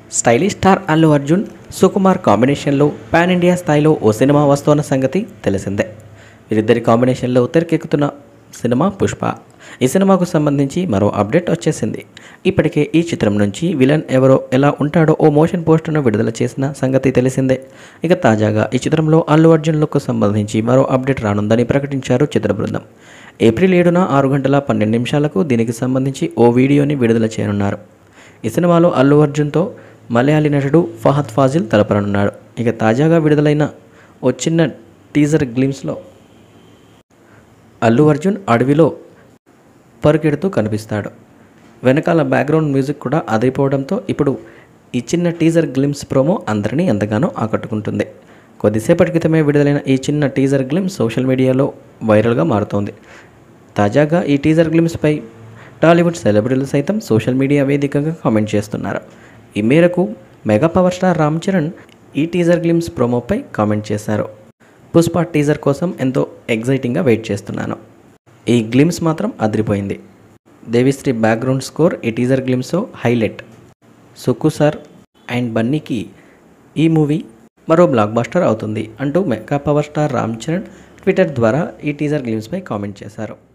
stylish star Allu Arjun Sukumar కాంబినేషన్లో pan India స్థాయిలో ఓ cinema వస్తున్న సంగతి తెలిసిందే వీరిద్దరి కాంబినేషన్లో తెరకెక్కుతున్న సినిమా పుష్ప ఈ సినిమాకు సంబంధించి మరో అప్డేట్ వచ్చేసింది ఇప్పటికే ఈ చిత్రం నుంచి విలన్ ఎవరో ఎలా ఉంటాడో ఓ మోషన్ పోస్టర్ను విడుదల చేసిన సంగతి తెలిసిందే ఇక తాజాగా ఈ చిత్రంలో అల్లు అర్జున్ లుక్కు సంబంధించి మరో అప్డేట్ రానుందని ప్రకటించారు చిత్ర బృందం ఏప్రిల్ ఏడున ఆరు గంటల పన్నెండు నిమిషాలకు దీనికి సంబంధించి ఓ వీడియోని విడుదల చేయనున్నారు ఈ సినిమాలో అల్లు అర్జున్తో మలయాళీ నటుడు ఫహద్ ఫాజిల్ తలపనున్నాడు ఇక తాజాగా విడుదలైన ఓ చిన్న టీజర్ గ్లిమ్స్లో అల్లు అర్జున్ అడవిలో పరుగెడుతూ కనిపిస్తాడు వెనకాల బ్యాక్గ్రౌండ్ మ్యూజిక్ కూడా అదిరిపోవడంతో ఇప్పుడు ఈ చిన్న టీజర్ గ్లిమ్స్ ప్రోమో అందరినీ ఎంతగానో ఆకట్టుకుంటుంది కొద్దిసేపటి క్రితమే విడుదలైన ఈ చిన్న టీజర్ గ్లిమ్స్ సోషల్ మీడియాలో వైరల్గా మారుతోంది తాజాగా ఈ టీజర్ గ్లిమ్స్పై టాలీవుడ్ సెలబ్రిటీలు సైతం సోషల్ మీడియా వేదికగా కామెంట్ చేస్తున్నారు ఈ మేరకు mega power star Ram Charan ఈ టీజర్ గ్లిమ్స్ ప్రోమోపై కామెంట్ చేశారు పుష్ప టీజర్ కోసం ఎంతో ఎగ్జైటింగ్గా వెయిట్ చేస్తున్నాను ఈ గ్లిమ్స్ మాత్రం అదిరిపోయింది దేవిశ్రీ బ్యాక్గ్రౌండ్ స్కోర్ ఈ teaser glimpse highlight Sukku sir and బన్నీకి ఈ మూవీ మరో బ్లాక్ బస్టర్ అవుతుంది అంటూ mega power star Ram Charan Twitter ద్వారా ఈ టీజర్ గ్లిమ్స్పై కామెంట్ చేశారు